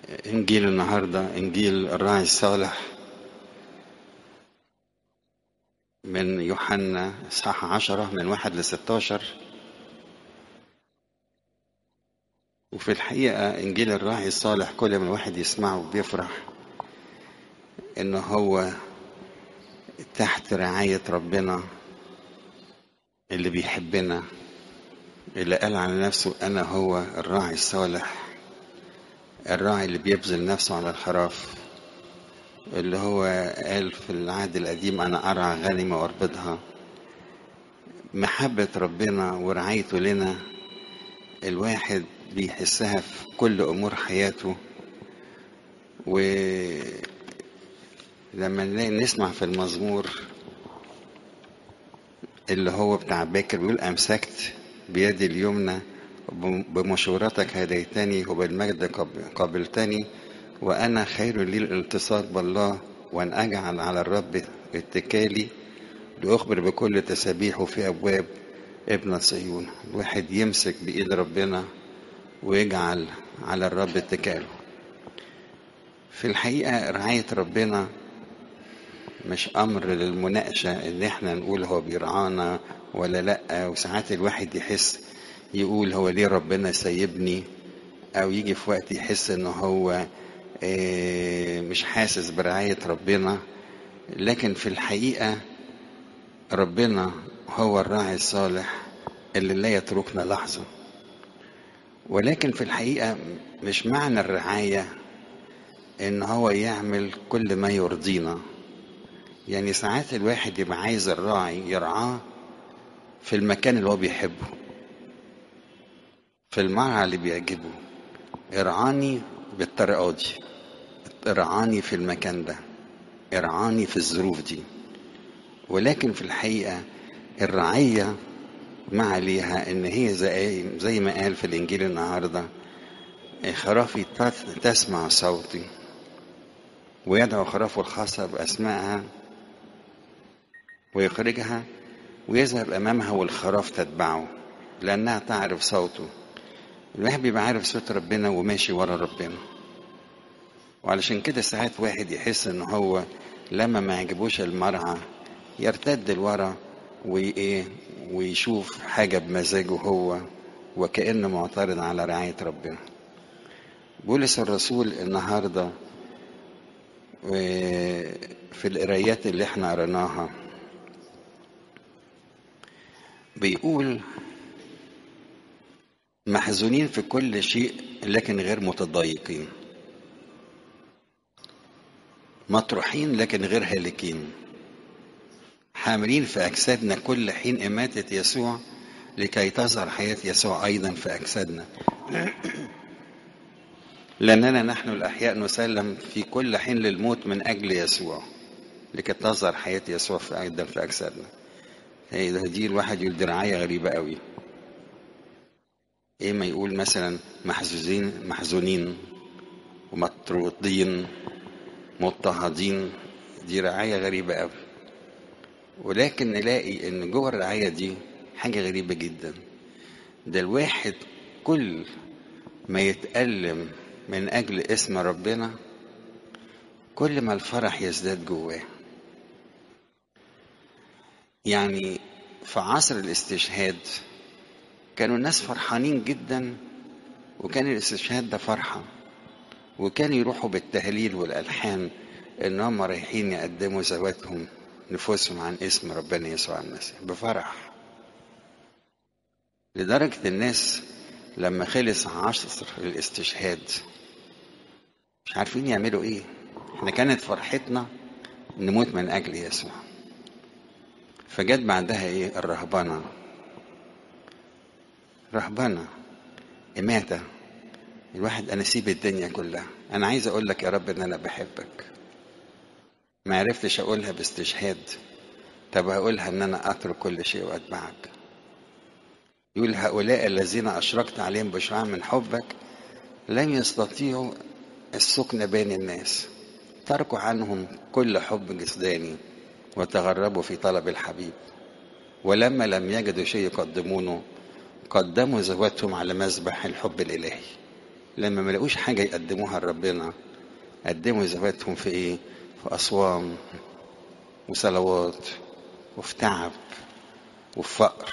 إنجيل النهاردة إنجيل الراعي الصالح من يوحنا إصحاح عشرة من واحد لستاشر وفي الحقيقة إنجيل الراعي الصالح كل ما الواحد يسمعه بيفرح إن هو تحت رعاية ربنا اللي بيحبنا اللي قال عن نفسه أنا هو الراعي الصالح الراعي اللي بيبذل نفسه على الخراف اللي هو قال في العهد القديم أنا أرعى غنمة وأربطها محبة ربنا ورعايته لنا الواحد بيحسها في كل أمور حياته ولما نلاقي نسمع في المزمور اللي هو بتاع باكر بيقول أمسكت بيدي اليمنى بمشورتك هديتني وبالمجد قبلتني وأنا خير لي الالتصاق بالله وأن أجعل على الرب اتكالي لأخبر بكل تسابيحه في أبواب ابن صيون الواحد يمسك بإيد ربنا ويجعل على الرب اتكاله في الحقيقة رعاية ربنا مش أمر للمناقشة إن إحنا نقول هو بيرعانا ولا لأ وساعات الواحد يحس يقول هو ليه ربنا سايبني أو يجي في وقت يحس إن هو مش حاسس برعاية ربنا لكن في الحقيقة ربنا هو الراعي الصالح اللي لا يتركنا لحظة ولكن في الحقيقة مش معنى الرعاية إن هو يعمل كل ما يرضينا يعني ساعات الواحد يبقى عايز الراعي يرعاه في المكان اللي هو بيحبه في المرعى اللي بيعجبه ارعاني بالطريقة دي ارعاني في المكان ده ارعاني في الظروف دي ولكن في الحقيقة الرعية ما عليها ان هي زي, زي ما قال في الانجيل النهارده خرافي تسمع صوتي ويدعو خرافه الخاصة بأسمائها ويخرجها ويذهب أمامها والخراف تتبعه لأنها تعرف صوته الواحد بيبقى عارف صوت ربنا وماشي ورا ربنا وعلشان كده ساعات واحد يحس ان هو لما ما يعجبوش المرعى يرتد لورا وايه ويشوف حاجه بمزاجه هو وكانه معترض على رعايه ربنا بولس الرسول النهارده في القرايات اللي احنا قريناها بيقول محزونين في كل شيء لكن غير متضايقين مطروحين لكن غير هالكين حاملين في أجسادنا كل حين إماتة يسوع لكي تظهر حياة يسوع أيضا في أجسادنا لأننا نحن الأحياء نسلم في كل حين للموت من أجل يسوع لكي تظهر حياة يسوع في أيضا في أجسادنا دي الواحد يقول دي رعاية غريبة قوي ايه ما يقول مثلا محزوزين محزونين ومطرودين مضطهدين دي رعاية غريبة قوي ولكن نلاقي ان جوه الرعاية دي حاجة غريبة جدا ده الواحد كل ما يتألم من أجل اسم ربنا كل ما الفرح يزداد جواه يعني في عصر الاستشهاد كانوا الناس فرحانين جدا وكان الاستشهاد ده فرحة وكانوا يروحوا بالتهليل والألحان إن هم رايحين يقدموا ذواتهم نفوسهم عن اسم ربنا يسوع المسيح بفرح لدرجة الناس لما خلص عصر الاستشهاد مش عارفين يعملوا ايه احنا كانت فرحتنا نموت من أجل يسوع فجت بعدها ايه الرهبنه رهبنة إماتة الواحد أنا سيب الدنيا كلها أنا عايز أقول لك يا رب إن أنا بحبك ما عرفتش أقولها باستشهاد طب هقولها إن أنا أترك كل شيء وأتبعك يقول هؤلاء الذين أشركت عليهم بشعاع من حبك لم يستطيعوا السكن بين الناس تركوا عنهم كل حب جسداني وتغربوا في طلب الحبيب ولما لم يجدوا شيء يقدمونه قدموا ذواتهم على مذبح الحب الإلهي لما ما لقوش حاجة يقدموها لربنا قدموا ذواتهم في ايه في أصوام وصلوات وفي تعب وفي فقر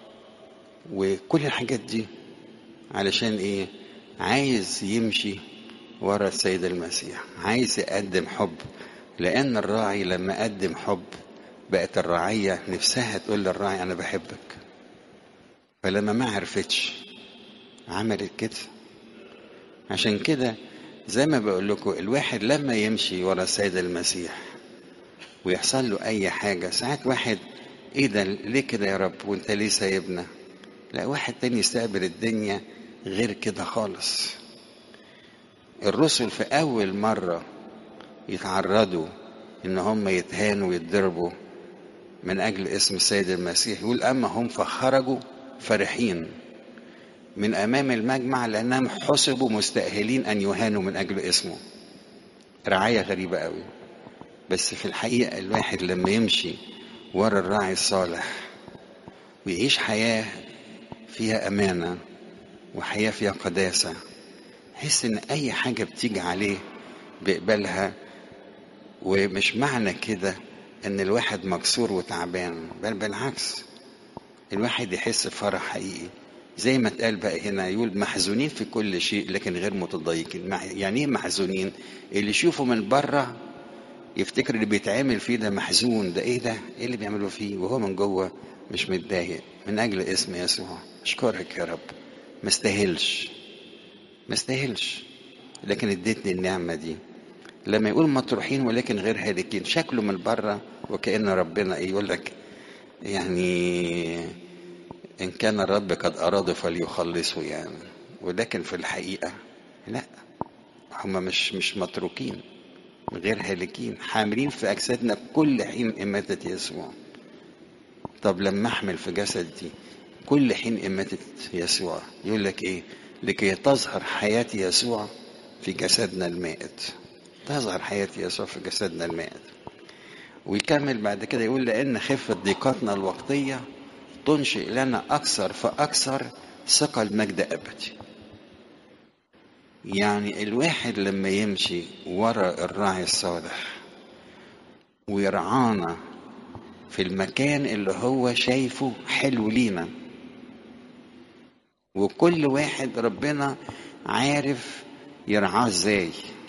وكل الحاجات دي علشان ايه عايز يمشي ورا السيد المسيح عايز يقدم حب لأن الراعي لما قدم حب بقت الرعية نفسها تقول للراعي أنا بحبك فلما ما عرفتش عملت كده عشان كده زي ما بقول لكم الواحد لما يمشي ورا السيد المسيح ويحصل له أي حاجة ساعات واحد إيه ده ليه كده يا رب وأنت ليه سايبنا لا واحد تاني يستقبل الدنيا غير كده خالص الرسل في أول مرة يتعرضوا إن هم يتهانوا ويتضربوا من أجل اسم السيد المسيح يقول أما هم فخرجوا فرحين من أمام المجمع لأنهم حسبوا مستأهلين أن يهانوا من أجل اسمه رعاية غريبة قوي بس في الحقيقة الواحد لما يمشي ورا الراعي الصالح ويعيش حياة فيها أمانة وحياة فيها قداسة يحس إن أي حاجة بتيجي عليه بيقبلها ومش معنى كده إن الواحد مكسور وتعبان بل بالعكس الواحد يحس بفرح حقيقي زي ما اتقال بقى هنا يقول محزونين في كل شيء لكن غير متضايقين يعني ايه محزونين اللي يشوفه من بره يفتكر اللي بيتعمل فيه ده محزون ده ايه ده ايه اللي بيعملوا فيه وهو من جوه مش متضايق من اجل اسم يسوع اشكرك يا رب ما استاهلش ما استاهلش لكن اديتني النعمه دي لما يقول مطروحين ولكن غير هالكين شكله من بره وكأن ربنا يقول لك يعني إن كان الرب قد أراد فليخلصه يعني ولكن في الحقيقة لا هم مش مش متروكين غير هالكين حاملين في أجسادنا كل حين إماتة يسوع طب لما أحمل في جسدي كل حين إماتة يسوع يقول لك إيه لكي تظهر حياة يسوع في جسدنا المائت تظهر حياة يسوع في جسدنا المائت ويكمل بعد كده يقول لأن خفة ضيقاتنا الوقتية تنشئ لنا أكثر فأكثر ثقة المجد أبدي يعني الواحد لما يمشي ورا الراعي الصالح ويرعانا في المكان اللي هو شايفه حلو لينا وكل واحد ربنا عارف يرعاه ازاي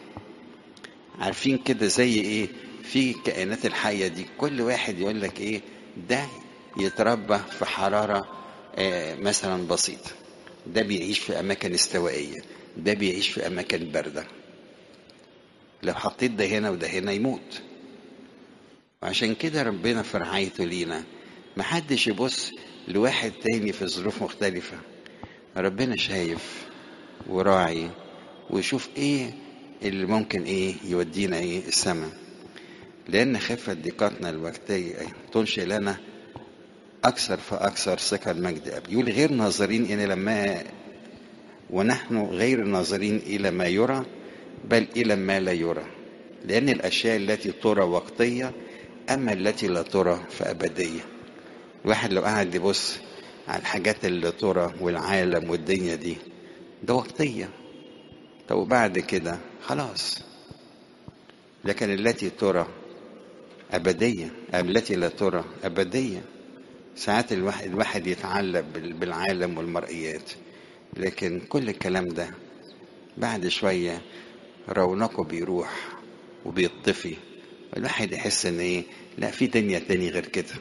عارفين كده زي ايه في الكائنات الحية دي كل واحد يقول لك ايه ده يتربى في حرارة آه مثلا بسيطة ده بيعيش في أماكن استوائية ده بيعيش في أماكن باردة لو حطيت ده هنا وده هنا يموت وعشان كده ربنا في رعايته لينا محدش يبص لواحد تاني في ظروف مختلفة ربنا شايف وراعي ويشوف ايه اللي ممكن ايه يودينا ايه السماء لأن خفة ضيقاتنا الوقتية تنشئ لنا أكثر فأكثر ثقة المجد أب يقول غير ناظرين إلى لما ونحن غير ناظرين إلى ما يرى بل إلى ما لا يرى لأن الأشياء التي ترى وقتية أما التي لا ترى فأبدية الواحد لو قعد يبص على الحاجات اللي ترى والعالم والدنيا دي ده وقتية طب وبعد كده خلاص لكن التي ترى أبدية التي لا ترى أبدية ساعات الواحد, الواحد يتعلق بالعالم والمرئيات لكن كل الكلام ده بعد شوية رونقه بيروح وبيطفي الواحد يحس ان ايه لا في دنيا تاني غير كده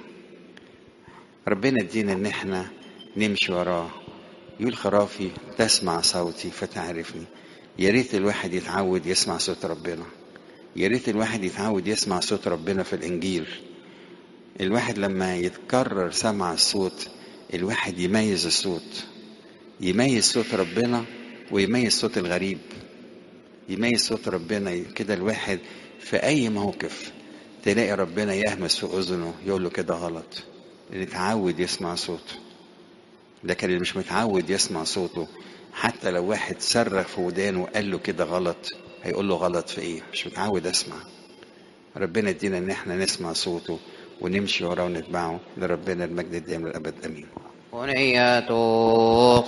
ربنا ادينا ان احنا نمشي وراه يقول خرافي تسمع صوتي فتعرفني يا ريت الواحد يتعود يسمع صوت ربنا يا ريت الواحد يتعود يسمع صوت ربنا في الانجيل الواحد لما يتكرر سمع الصوت الواحد يميز الصوت يميز صوت ربنا ويميز صوت الغريب يميز صوت ربنا كده الواحد في اي موقف تلاقي ربنا يهمس في اذنه يقول له كده غلط اللي اتعود يسمع صوته لكن اللي مش متعود يسمع صوته حتى لو واحد صرخ في ودانه وقال له كده غلط هيقول له غلط في ايه مش متعود اسمع ربنا يدينا ان احنا نسمع صوته ونمشي وراه ونتبعه لربنا المجد الدائم للابد امين ونية